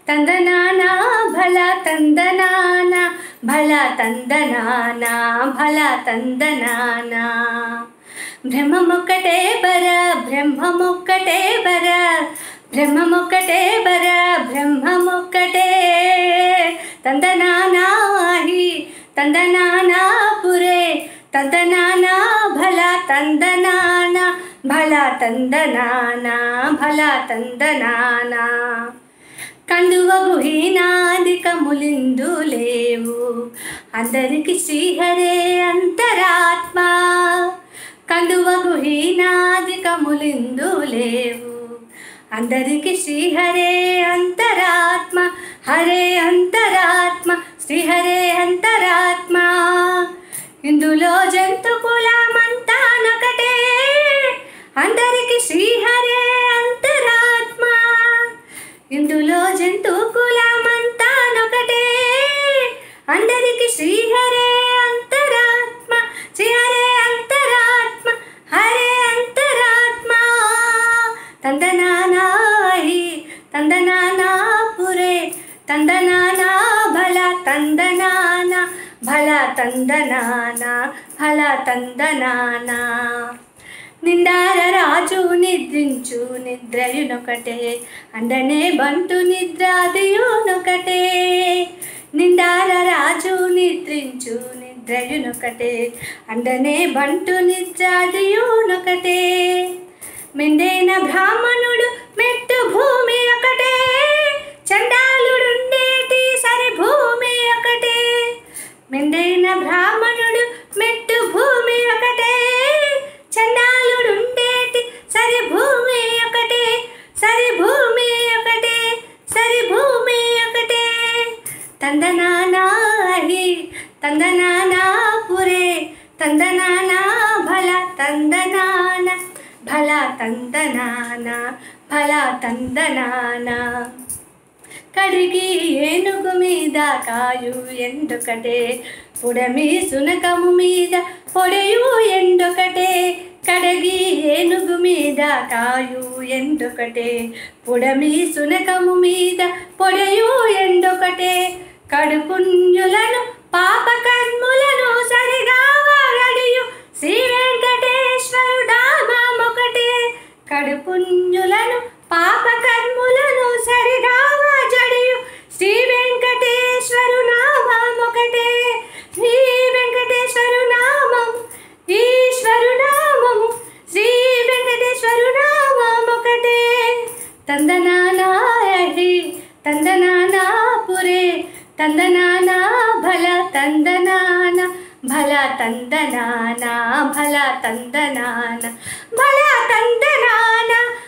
తందనాన భల తందనాన భల తందనాన భల తందనాన బ్రహ్మమొక్కటే బర బ్రహ్మమొక్కటే బర బ్రహ్మమొక్కటే బర బ్రహ్మమొక్కటే తందనానాహి తందనానా పురే తందనానా భల తందనాన భల తందనాన భల తందనాన కందువ గుహీనాదికములిందు లేవు అందరికి శ్రీహరే అంతరాత్మ కందువ గుహీనాదికములిందు లేవు అందరికి శ్రీహరే అంతరాత్మ హరే అంతరాత్మ శ్రీహరే అంతరాత్మ ఇందులో జంతు కులమంతానొకటే అందరికి శ్రీహరే అంతరాత్మ ఇందులో జంతు కులమంతానొకటే అందరికి శ్రీహరే అంతరాత్మ శ్రీహరే అంతరాత్మ హరే అంతరాత్మ తందనానాహి తందనానా పురే తందనానా భల తందనాన భల తందనాన భల తందనాన నిండార రాజు నిద్రించు నిద్రయునొకటే అండనే బంటు నిద్రాదియునొకటే నిండార రాజు నిద్రించు నిద్రయునొకటే అండనే బంటు నిద్రాదియునొకటే మెండైన బ్రాహ్మణుడు మెట్టు భూమి ఒకటే చండాలుడుండేటి సరి భూమి ఒకటే మెండైన బ్రాహ్మణుడు మెట్టు భూమి ఒకటే చండాలుడుండేటి సరి భూమి ఒకటే సరి భూమి ఒకటే సరి భూమి ఒకటే తందనానాహి తందనానా పురే తందనానా భల తందనాన భల తందనాన భల తందనాన కడిగి ఏనుగు మీద కాయు ఎండొకటే పుడమి సునకము మీద పొడయు ఎండొకటే కడగి ఏనుగు మీద కాయు ఎండొకటే పుడమి సునకము మీద పొడయు ఎండొకటే కడుపుణ్యులను పాపకర్ములను సరిగా వాగడియు శ్రీ వెంకటేశ్వరుడామొకటే కడుపుణ్యులను పాపకర్ములను సరిగా వాజడియు శ్రీ వెంకటేశ్వరు నామమొకటే శ్రీ వెంకటేశ్వరు నామం ఈశ్వరు నామము శ్రీ వెంకటేశ్వరు నామమొకటే తందనానాయహి తందనానా పురే తందనానా భల తందనాన భల తందనాన భల తందనాన భల తందనాన